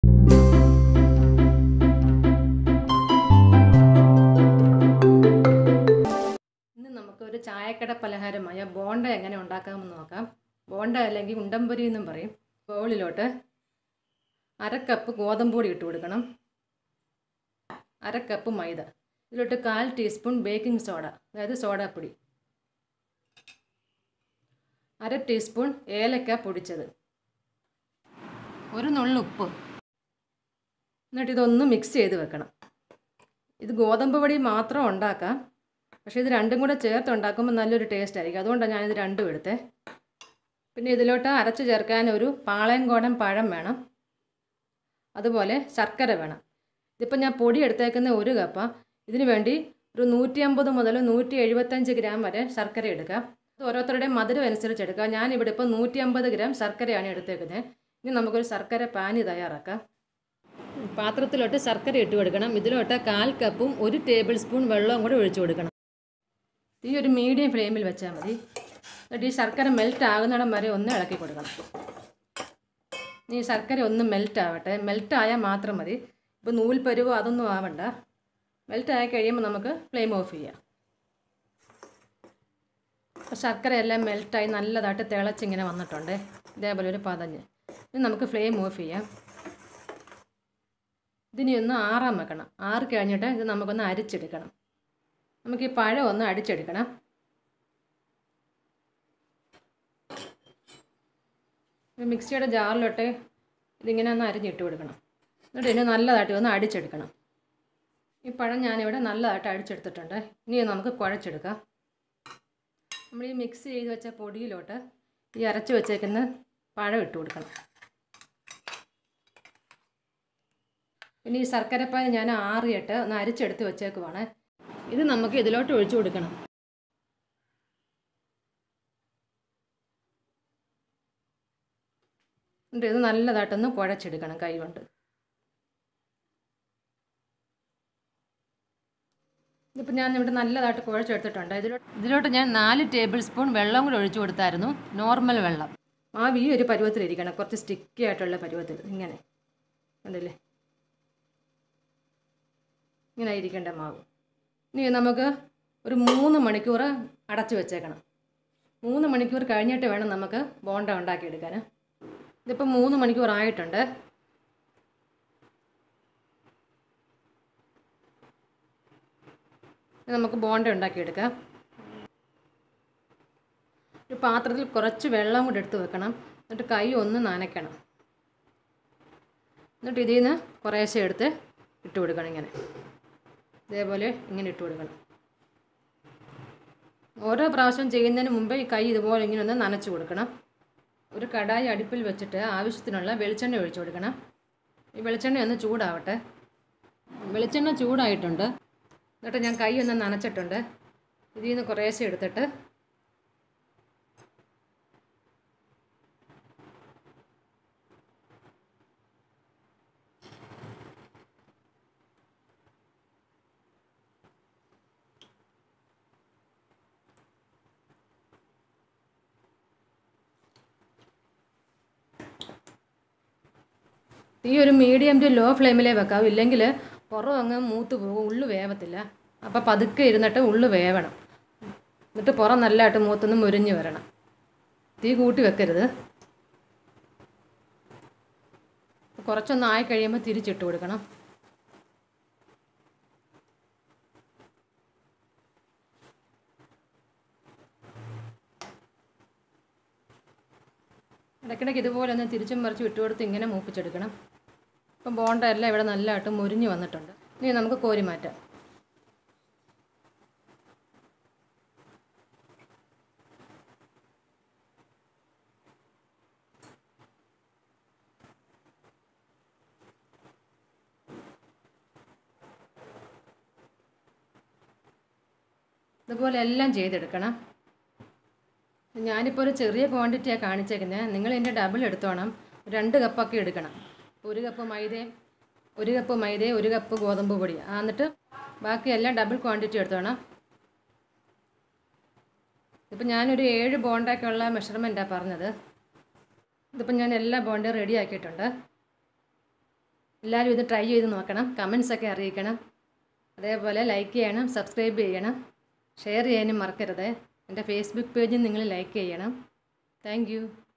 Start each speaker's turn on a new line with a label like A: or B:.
A: ഇന്ന് നമുക്ക് ഒരു ചായക്കട പലഹാരമായ ബോണ്ട എങ്ങനെ ഉണ്ടാക്കാമെന്ന് നോക്കാം ബോണ്ട അല്ലെങ്കിൽ ഉണ്ടംപൊരി എന്നും പറയും ബൗളിലോട്ട് അര കപ്പ് ഗോതമ്പ് പൊടി ഇട്ട് കൊടുക്കണം അര കപ്പ് മൈദ ഇതിലോട്ട് കാൽ ടീസ്പൂൺ ബേക്കിംഗ് സോഡ അതായത് സോഡാപ്പൊടി അര ടീസ്പൂൺ ഏലക്ക പൊടിച്ചത് ഒരു നുള്ളു ഉപ്പ് എന്നിട്ട് ഇതൊന്ന് മിക്സ് ചെയ്ത് വെക്കണം ഇത് ഗോതമ്പ് പൊടി മാത്രം ഉണ്ടാക്കാം പക്ഷേ ഇത് രണ്ടും കൂടെ ചേർത്ത് ഉണ്ടാക്കുമ്പോൾ നല്ലൊരു ടേസ്റ്റ് ആയിരിക്കും അതുകൊണ്ടാണ് ഞാനിത് രണ്ടും എടുത്തേ പിന്നെ ഇതിലോട്ട് അരച്ച് ചേർക്കാൻ ഒരു പാളയംകോടൻ പഴം വേണം അതുപോലെ ശർക്കര വേണം ഇതിപ്പോൾ ഞാൻ പൊടി എടുത്തേക്കുന്ന ഒരു കപ്പ ഇതിന് വേണ്ടി ഒരു നൂറ്റി അമ്പത് മുതൽ നൂറ്റി എഴുപത്തഞ്ച് ഗ്രാം വരെ ശർക്കര എടുക്കാം അത് ഓരോരുത്തരുടെയും മധുരം അനുസരിച്ച് എടുക്കാം ഞാനിവിടെ ഇപ്പോൾ നൂറ്റി അമ്പത് ഗ്രാം ശർക്കരയാണ് എടുത്തേക്കുന്നത് ഇനി നമുക്കൊരു ശർക്കര പാനി തയ്യാറാക്കാം പാത്രത്തിലോട്ട് ശർക്കര ഇട്ട് കൊടുക്കണം ഇതിലോട്ട് കാൽ കപ്പും ഒരു ടേബിൾ സ്പൂൺ വെള്ളവും കൂടെ ഒഴിച്ചു കൊടുക്കണം ഈ ഒരു മീഡിയം ഫ്ലെയിമിൽ വെച്ചാൽ മതി എന്നിട്ട് ഈ ശർക്കര മെൽറ്റ് ആകുന്നിടം വരെ ഒന്ന് ഇളക്കി കൊടുക്കണം ഈ ശർക്കര ഒന്ന് മെൽറ്റ് ആവട്ടെ മെൽറ്റ് ആയാൽ മാത്രം മതി ഇപ്പോൾ നൂൽ പരുവോ അതൊന്നും ആവണ്ട മെൽറ്റ് ആയി കഴിയുമ്പോൾ നമുക്ക് ഫ്ലെയിം ഓഫ് ചെയ്യാം അപ്പോൾ ശർക്കര എല്ലാം മെൽറ്റായി നല്ലതായിട്ട് തിളച്ചിങ്ങനെ വന്നിട്ടുണ്ട് ഇതേപോലെ ഒരു പതഞ്ഞ് ഇനി നമുക്ക് ഫ്ലെയിം ഓഫ് ചെയ്യാം ഇതിനി ഒന്ന് ആറാൻ വെക്കണം ആറ് കഴിഞ്ഞിട്ട് ഇത് നമുക്കൊന്ന് അരിച്ചെടുക്കണം നമുക്ക് ഈ പഴം ഒന്ന് അടിച്ചെടുക്കണം ഒരു മിക്സിയുടെ ജാറിലോട്ട് ഇതിങ്ങനെ ഒന്ന് അരിഞ്ഞിട്ട് കൊടുക്കണം എന്നിട്ട് ഇതിനെ നല്ലതായിട്ട് ഒന്ന് അടിച്ചെടുക്കണം ഈ പഴം ഞാനിവിടെ നല്ലതായിട്ട് അടിച്ചെടുത്തിട്ടുണ്ട് ഇനി നമുക്ക് കുഴച്ചെടുക്കാം നമ്മൾ ഈ മിക്സ് ചെയ്ത് വെച്ച പൊടിയിലോട്ട് ഈ അരച്ച് വെച്ചേക്കുന്ന പഴം ഇട്ട് കൊടുക്കണം പിന്നെ ഈ ശർക്കരപ്പാൻ ഞാൻ ആറിയിട്ട് ഒന്ന് അരിച്ചെടുത്ത് വെച്ചേക്കുവാണ് ഇത് നമുക്ക് ഇതിലോട്ട് ഒഴിച്ചു കൊടുക്കണം എന്നിട്ട് ഇത് നല്ലതായിട്ടൊന്ന് കുഴച്ചെടുക്കണം കൈ കൊണ്ട് ഇതിപ്പോൾ ഞാൻ ഇവിടെ നല്ലതായിട്ട് കുഴച്ചെടുത്തിട്ടുണ്ട് ഇതിലോട്ട് ഇതിലോട്ട് ഞാൻ നാല് ടേബിൾ സ്പൂൺ വെള്ളം കൂടി ഒഴിച്ചു കൊടുത്തായിരുന്നു നോർമൽ വെള്ളം മാവ് ഈ ഒരു പരുവത്തിലിരിക്കണം കുറച്ച് സ്റ്റിക്കി ആയിട്ടുള്ള പരുവത്തിൽ ഇങ്ങനെ ഉണ്ടല്ലേ ഇങ്ങനെ ഇരിക്കേണ്ട മാവ് ഇനി നമുക്ക് ഒരു മൂന്ന് മണിക്കൂർ അടച്ചു വെച്ചേക്കണം മൂന്ന് മണിക്കൂർ കഴിഞ്ഞിട്ട് വേണം നമുക്ക് ബോണ്ട ഉണ്ടാക്കിയെടുക്കാൻ ഇതിപ്പോൾ മൂന്ന് മണിക്കൂർ ആയിട്ടുണ്ട് ഇനി നമുക്ക് ബോണ്ട ഉണ്ടാക്കിയെടുക്കാം ഒരു പാത്രത്തിൽ കുറച്ച് വെള്ളം കൂടി എടുത്ത് വെക്കണം എന്നിട്ട് കൈ ഒന്ന് നനയ്ക്കണം എന്നിട്ട് ഇതിൽ നിന്ന് കുറേശ്ശെ എടുത്ത് ഇട്ട് കൊടുക്കണം ഇങ്ങനെ ഇതേപോലെ ഇങ്ങനെ ഇട്ട് കൊടുക്കണം ഓരോ പ്രാവശ്യം ചെയ്യുന്നതിന് മുമ്പേ ഈ കൈ ഇതുപോലെ ഇങ്ങനെ ഒന്ന് നനച്ച് കൊടുക്കണം ഒരു കടായി അടുപ്പിൽ വെച്ചിട്ട് ആവശ്യത്തിനുള്ള വെളിച്ചെണ്ണ ഒഴിച്ചു കൊടുക്കണം ഈ വെളിച്ചെണ്ണ ഒന്ന് ചൂടാവട്ടെ വെളിച്ചെണ്ണ ചൂടായിട്ടുണ്ട് എന്നിട്ട് ഞാൻ കൈ ഒന്ന് നനച്ചിട്ടുണ്ട് ഇതിൽ നിന്ന് കുറേശ്ശെ എടുത്തിട്ട് ഈ ഒരു മീഡിയം ടു ലോ ഫ്ലെയിമിലേ വെക്കാവൂ ഇല്ലെങ്കിൽ പുറം അങ്ങ് മൂത്ത് പോകും ഉള്ളു വേവത്തില്ല അപ്പോൾ പതുക്കെ ഇരുന്നിട്ട് ഉള്ളു വേവണം എന്നിട്ട് പുറം നല്ലതായിട്ട് മൂത്തൊന്ന് മുരിഞ്ഞ് വരണം തീ കൂട്ടി വെക്കരുത് കുറച്ചൊന്ന് ആയി കഴിയുമ്പോൾ തിരിച്ചിട്ട് കൊടുക്കണം ഇടയ്ക്കിടയ്ക്ക് ഇതുപോലെ ഒന്ന് തിരിച്ചും മറിച്ച് വിട്ടു കൊടുത്ത് ഇങ്ങനെ മൂപ്പിച്ചെടുക്കണം ഇപ്പം ബോണ്ട എല്ലാം ഇവിടെ നല്ലതായിട്ട് മുരിഞ്ഞ് വന്നിട്ടുണ്ട് ഇനി നമുക്ക് കോരി മാറ്റാം ഇതുപോലെ എല്ലാം ചെയ്തെടുക്കണം ഞാനിപ്പോൾ ഒരു ചെറിയ ക്വാണ്ടിറ്റിയാണ് കാണിച്ചേക്കുന്നത് നിങ്ങൾ ഇതിൻ്റെ ഡബിൾ എടുത്തോണം രണ്ട് കപ്പൊക്കെ എടുക്കണം ഒരു കപ്പ് മൈദയും ഒരു കപ്പ് മൈദയും ഒരു കപ്പ് ഗോതമ്പ് പൊടി ആ, എന്നിട്ട് ബാക്കി എല്ലാം ഡബിൾ ക്വാണ്ടിറ്റി എടുത്തോണം ഇപ്പം ഞാനൊരു ഏഴ് ബോണ്ടൊക്കെയുള്ള മെഷർമെൻറ്റാണ് പറഞ്ഞത് ഇതിപ്പോൾ ഞാൻ എല്ലാ ബോണ്ടും റെഡി ആക്കിയിട്ടുണ്ട് എല്ലാവരും ഇത് ട്രൈ ചെയ്ത് നോക്കണം കമൻസൊക്കെ അറിയിക്കണം അതേപോലെ ലൈക്ക് ചെയ്യണം സബ്സ്ക്രൈബ് ചെയ്യണം ഷെയർ ചെയ്യാനും മറക്കരുത് എൻ്റെ ഫേസ്ബുക്ക് പേജും നിങ്ങൾ ലൈക്ക് ചെയ്യണം താങ്ക്